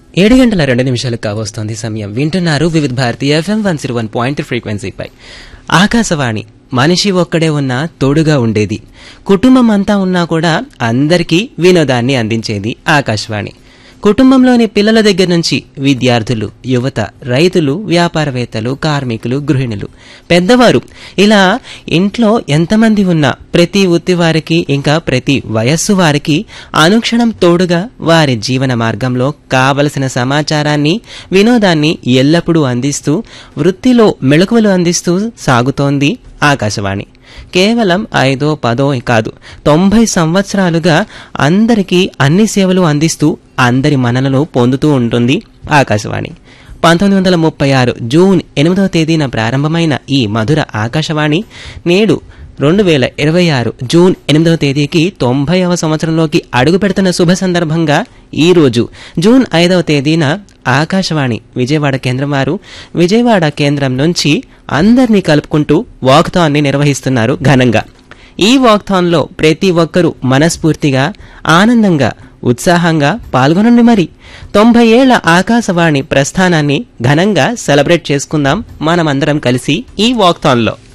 ఏడు గంటల రెండు నిమిషాలు కావస్తోంది సమయం వింటున్నారు Vividh Bharati FM one zero one point ఫ్రీక్వెన్సీపై ఆకాశవాణి మనిషి ఒక్కడే ఉన్నా తోడుగా ఉండేది కుటుంబం అంతా ఉన్నా కూడా అందరికీ వినోదాన్ని అందించేది ఆకాశవాణి కుటుంబంలోని పిల్లల దగ్గర నుంచి విద్యార్థులు యువత రైతులు వ్యాపారవేత్తలు కార్మికులు గృహిణులు పెద్దవారు ఇలా ఇంట్లో ఎంతమంది ఉన్నా ప్రతి వృత్తి వారికి ఇంకా ప్రతి వయస్సు వారికి అనుక్షణం తోడుగా వారి జీవన మార్గంలో కావలసిన సమాచారాన్ని వినోదాన్ని ఎల్లప్పుడూ అందిస్తూ వృత్తిలో మెళకువలు అందిస్తూ సాగుతోంది ఆకాశవాణి కేవలం ఐదో పదో కాదు తొంభై సంవత్సరాలుగా అందరికీ అన్ని సేవలు అందిస్తూ అందరి మనలను పొందుతూ ఉంటుంది ఆకాశవాణి పంతొమ్మిది వందల ముప్పై ఆరు జూన్ ఎనిమిదవ తేదీన ప్రారంభమైన ఈ మధుర ఆకాశవాణి నేడు రెండు వేల ఇరవై ఆరు జూన్ ఎనిమిదవ తేదీకి తొంభైవ సంవత్సరంలోకి అడుగు పెడుతున్న శుభ సందర్భంగా ఈ రోజు జూన్ ఐదవ తేదీన ఆకాశవాణి విజయవాడ కేంద్రం వారు విజయవాడ కేంద్రం నుంచి అందరినీ కలుపుకుంటూ వాక్థాన్ని నిర్వహిస్తున్నారు ఘనంగా ఈ వాక్థాన్లో ప్రతి ఒక్కరూ మనస్ఫూర్తిగా ఆనందంగా ఉత్సాహంగా పాల్గొనండి మరి తొంభై ఏళ్ల ఆకాశవాణి ప్రస్థానాన్ని ఘనంగా సెలబ్రేట్ చేసుకుందాం మనమందరం కలిసి ఈ వాక్థాన్లో